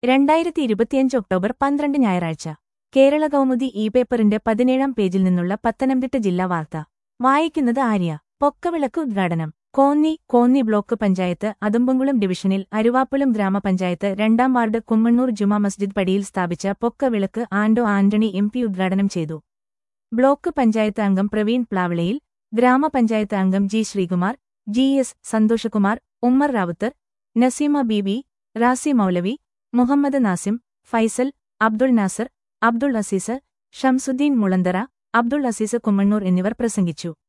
രണ്ടായിരത്തി ഇരുപത്തിയഞ്ച് ഒക്ടോബർ പന്ത്രണ്ട് ഞായറാഴ്ച കേരള കൗമുദി ഇ പേപ്പറിന്റെ പതിനേഴാം പേജിൽ നിന്നുള്ള പത്തനംതിട്ട ജില്ലാ വാർത്ത വായിക്കുന്നത് ആര്യ പൊക്കവിളക്ക് ഉദ്ഘാടനം കോന്നി കോന്നി ബ്ലോക്ക് പഞ്ചായത്ത് അതുമ്പുംകുളം ഡിവിഷനിൽ അരുവാപ്പുലം ഗ്രാമപഞ്ചായത്ത് രണ്ടാം വാർഡ് കുമ്മണ്ണൂർ ജുമാ മസ്ജിദ് പടിയിൽ സ്ഥാപിച്ച പൊക്കവിളക്ക് ആൻഡോ ആന്റണി എം പി ഉദ്ഘാടനം ചെയ്തു ബ്ലോക്ക് പഞ്ചായത്ത് അംഗം പ്രവീൺ പ്ലാവിളയിൽ ഗ്രാമപഞ്ചായത്ത് അംഗം G Sreekumar G S Santhoshkumar Ummer Rawther Naseema Beevi Razi മൗലവി മുഹമ്മദ് നാസിം ഫൈസൽ അബ്ദുൾ നാസർ അബ്ദുൾ അസീസ് ഷംസുദ്ദീൻ മുളന്തറ അബ്ദുൾ അസീസ് കുമ്മണ്ണൂർ എന്നിവർ പ്രസംഗിച്ചു